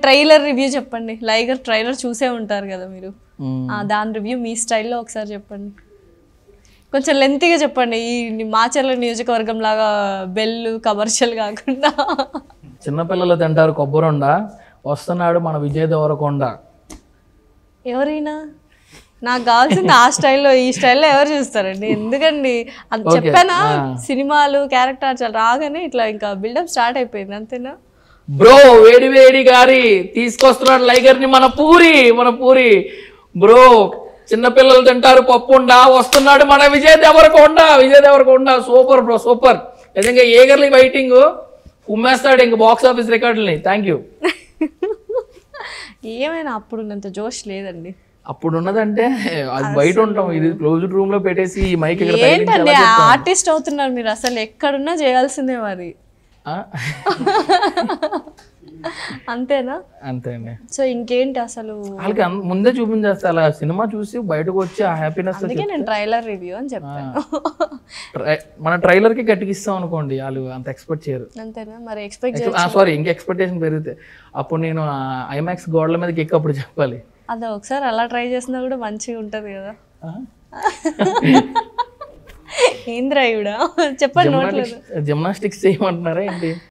Trailer review చెప్పండి లైగర్ trailer చూసే ఉంటారు కదా మీరు మ్మ్. ఆ, దాని రివ్యూ మీ స్టైల్లో ఒకసారి చెప్పండి కొంచెం లెంతీగా చెప్పండి ఈ మాచర్ల నియోజకవర్గం లాగా బెల్ కమర్షియల్ కాకుండా చిన్నపిల్లలు తింటారు కొబ్బరుండ వస్తున్నాడు మన విజయ్ దేవరకొండ ఎవరైనా నాకు కావాల్సింది ఆ స్టైల్లో ఈ స్టైల్లో ఎవరు చూస్తారండి ఎందుకండి అది చెప్పానా సినిమాలు క్యారెక్టర్ చాలా రాగానే ఇట్లా ఇంకా బిల్డప్ స్టార్ట్ అయిపోయింది అంతేనా బ్రో వేడి వేడి గారి తీసుకొస్తున్నాడు లైగర్ ని మన పూరి మన పూరి బ్రో చిన్నపిల్లలు తింటారు పప్పుండ వస్తున్నాడు మన Vijay Deverakonda Vijay Deverakonda super bro super నిజంగా ఏగర్లీ వెయిటింగ్ ఉమ్మేస్తాడు ఇంక బాక్స్ ఆఫీస్ రికార్డుల్ని థ్యాంక్ యూ ఏమైనా అప్పుడు ఉన్నంత జోష్ లేదండి అప్పుడు ఉన్నదంటే అది బయట ఉంటాం ఇది క్లోజ్డ్ రూమ్ లో పెట్టేసి ఈ మైక్ ఇక్కడ తగిలించి ఏంటండి అలా చెప్తాం. ఆర్టిస్ట్ అవుతున్నారు మీరు అసలు ఎక్కడున్నా చేయాల్సిందే మరి ఆ? అంతేనా అంతే అండి సో ఇంకేంటి అసలు వాళ్ళకి అన్- ముందే చూపించేస్తా అలా సినిమా చూసి బయటకు వచ్చి ఆ హ్యాపీనెస్ అందుకే నేను ట్రైలర్ రివ్యూ అని చెప్పాను మన ట్రైలర్ కి గట్టికిస్తాం అనుకోండి వాళ్ళు అంత ఎక్స్పెక్ట్ చేయరు అంతేనా మరి ఎక్స్పెక్ట్ సారీ ఇంకా ఎక్స్పెక్టేషన్ పెరిగితే అప్పుడు నేను ఐమాక్స్ గోడల మీదకి ఎక్కి అప్పుడు చెప్పాలి అదే ఒకసారి అలా ట్రై చేసినా కూడా మంచిగా ఉంటది కదా ఆ? ఏంద్రా ఇవిడ చెప్పండి నోట్లేదు జిమ్నాస్టిక్స్ చేయమంటున్నారా ఏంటి